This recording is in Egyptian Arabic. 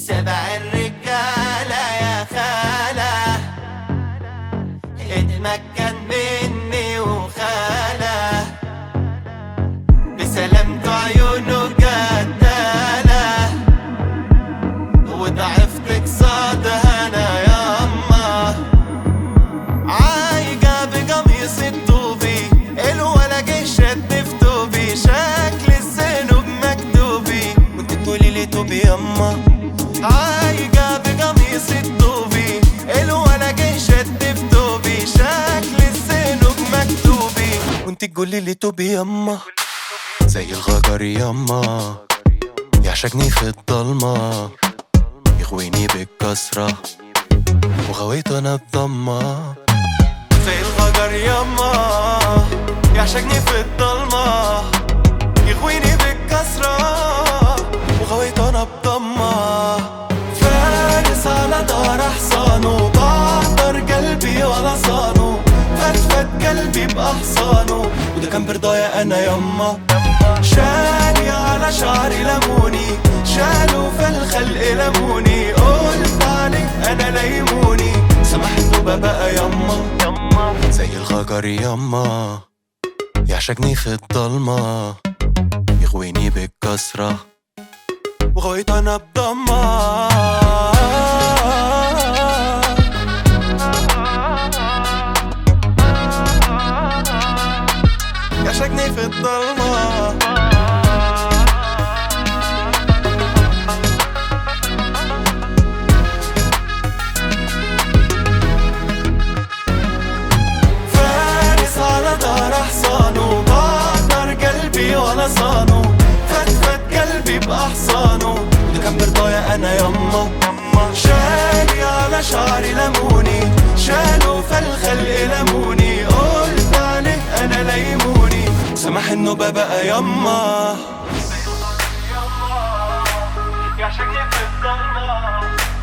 سبع الرجالة يا خالة اتمكن مني وخالة بسلامته عيونه جدالة وضعفت قصادها انا ياما عايقة بقميص الطوبي الولا جه شد في توبي شكل الذنوب مكتوبي وانت تقولي لي توبي ياما عايقة بقميص الطوبي الولا جه شد في توبي شكل الذنوب مكتوبي وانت تقولي لي توبي ياما زي الغجر ياما يعشقني في الضلمة يغويني بالكسرة وغويت انا بضمة زي الغجر ياما يعشقني في الضلمة يغويني بالكسرة وغويت انا بضمة فارس على دار حصانه بعطر قلبي ولا صانه فتفت قلبي بأحصانه وده كان برضايا انا يما شالي على شعري لموني شالوا في الخلق لموني قلت عليك انا ليموني سمح انه بقى يما زي الغجر يما يعشقني في الضلمة يغويني بالكسرة وغويت انا بضمة يعشقني في الضلمة فارس على دار حصانه بعطر قلبي ولا صانه فتفت قلبي بأحصانه وده كان برضايا أنا يما شالي على شعري لموني شالوا في الخلق لموني قلت عليه أنا ليموني سمح إنه بقى يما يعشقني في الضلمة